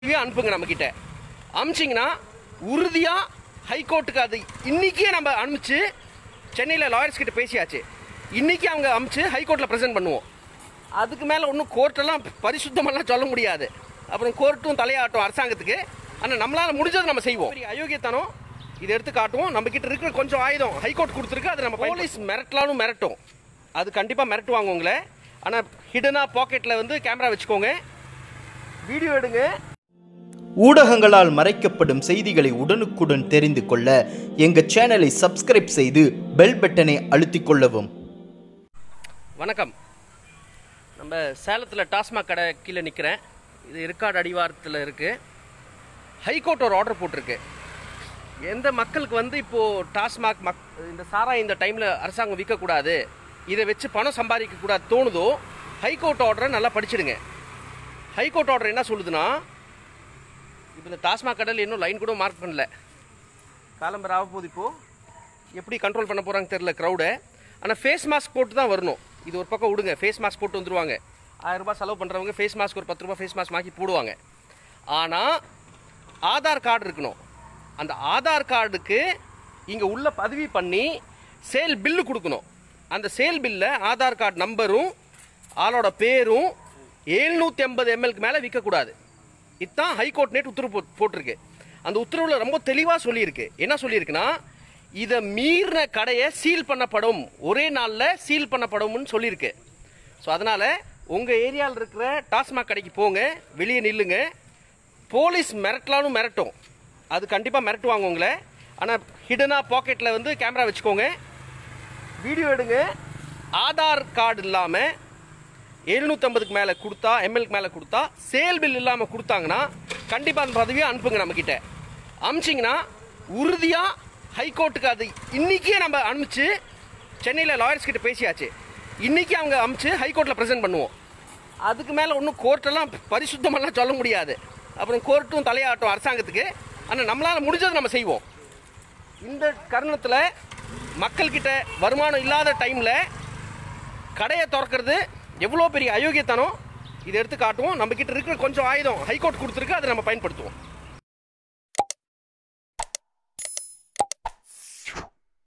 இதுவே அனுப்புங்க நம்மக்கிட்ட அமிச்சிங்கன்னா உறுதியாக ஹைகோர்ட்டுக்கு அது இன்றைக்கே நம்ம அனுப்பிச்சு சென்னையில் லாயர்ஸ் கிட்ட பேசியாச்சு இன்றைக்கி அவங்க அனுப்பிச்சு ஹைகோர்ட்டில் ப்ரெசென்ட் பண்ணுவோம் அதுக்கு மேலே ஒன்றும் கோர்ட்டெல்லாம் பரிசுத்தமெல்லாம் சொல்ல முடியாது அப்புறம் கோர்ட்டும் தலையாட்டும் அரசாங்கத்துக்கு ஆனால் நம்மளால் முடிஞ்சது நம்ம செய்வோம் பெரிய அயோக்கியத்தனம் இதை எடுத்து காட்டுவோம் நம்ம கிட்ட இருக்கிற கொஞ்சம் ஆயுதம் ஹைகோர்ட் கொடுத்துருக்கு அது நம்ம போலீஸ் மிரட்டலாலும் மிரட்டும் அது கண்டிப்பாக மிரட்டுவாங்க உங்களை ஆனால் ஹிடனாக பாக்கெட்டில் வந்து கேமரா வச்சுக்கோங்க வீடியோ எடுங்க ஊடகங்களால் மறைக்கப்படும் செய்திகளை உடனுக்குடன் தெரிந்து கொள்ள எங்கள் சேனலை சப்ஸ்கிரைப் செய்து பெல் பட்டனை அழுத்திக் கொள்ளவும் வணக்கம் நம்ம சேலத்தில் டாஸ்மாக் கடை கீழே நிற்கிறேன் இது இருக்காடு அடிவாரத்தில் இருக்குது ஹைகோர்ட் ஒரு ஆர்டர் போட்டிருக்கு எந்த மக்களுக்கு வந்து இப்போது டாஸ்மாக் மக் இந்த சாராயம் இந்த டைமில் அரசாங்கம் விற்கக்கூடாது இதை வச்சு பணம் சம்பாதிக்கக்கூடாது தோணுதோ ஹைகோர்ட் ஆர்டரை நல்லா படிச்சிடுங்க ஹைகோர்ட் ஆர்டர் என்ன சொல்லுதுன்னா இப்போ இந்த டாஸ்மாக் கடையில் இன்னும் லைன் கூட மார்க் பண்ணல காலம்பர ஆக போகுது இப்போது எப்படி கண்ட்ரோல் பண்ண போகிறாங்க தெரில க்ரௌடை ஆனால் ஃபேஸ் மாஸ்க் போட்டு தான் வரணும் இது ஒரு பக்கம் விடுங்க ஃபேஸ் மாஸ்க் போட்டு வந்துருவாங்க ஆயிரம் ரூபாய் செலவு பண்ணுறவங்க ஃபேஸ் மாஸ்க் ஒரு பத்து ரூபாய் ஃபேஸ் மாஸ்க் வாங்கி போடுவாங்க ஆனால் ஆதார் கார்டு இருக்கணும் அந்த ஆதார் கார்டுக்கு இங்கே உள்ள பதிவு பண்ணி சேல் பில்லு கொடுக்கணும் அந்த சேல் பில்லை ஆதார் கார்டு நம்பரும் ஆளோட பேரும் எழுநூற்றி ஐம்பது எம்எல்க்கு மேலே விற்கக்கூடாது இதுதான் ஹைகோர்ட் நேட் உத்தரவு போட்- போட்டிருக்கு அந்த உத்தரவில் ரொம்ப தெளிவாக சொல்லியிருக்கு என்ன சொல்லியிருக்குன்னா இதை மீறின கடையை சீல் பண்ணப்படும் ஒரே நாளில் சீல் பண்ணப்படும்னு சொல்லியிருக்கு ஸோ அதனால் உங்கள் ஏரியாவில் இருக்கிற டாஸ்மாக் கடைக்கு போங்க வெளியே நில்லுங்க போலீஸ் மிரட்டலாலும் மிரட்டும் அது கண்டிப்பாக மிரட்டுவாங்க உங்களை ஆனால் ஹிடனாக பாக்கெட்டில் வந்து கேமரா வச்சுக்கோங்க வீடியோ எடுங்க ஆதார் கார்டு இல்லாமல் எழுநூற்றம்பதுக்கு மேலே கொடுத்தா எம்எல்க்கு மேலே கொடுத்தா சேல் பில் இல்லாமல் கொடுத்தாங்கன்னா கண்டிப்பாக அந்த பதவியை அனுப்புங்க நம்மக்கிட்ட அமிச்சிங்கன்னா உறுதியாக ஹைகோர்ட்டுக்கு அது இன்றைக்கே நம்ம அனுப்பிச்சு சென்னையில் லாயர்ஸ் கிட்ட பேசியாச்சு இன்றைக்கி அவங்க அனுப்பிச்சு ஹைகோர்ட்டில் ப்ரெசென்ட் பண்ணுவோம் அதுக்கு மேலே ஒன்றும் கோர்ட்டெல்லாம் பரிசுத்தமெல்லாம் சொல்ல முடியாது அப்புறம் கோர்ட்டும் தலையாட்டும் அரசாங்கத்துக்கு ஆனால் நம்மளால் முடிஞ்சது நம்ம செய்வோம் இந்த கருணத்தில் மக்கள்கிட்ட வருமானம் இல்லாத டைமில் கடையை திறக்கிறது எவ்வளோ பெரிய அயோக்கியத்தனம் இதை எடுத்து காட்டுவோம் நம்ம கிட்ட இருக்கிற கொஞ்சம் ஆயுதம் ஹைகோர்ட் கொடுத்துருக்கு அதை நம்ம பயன்படுத்துவோம்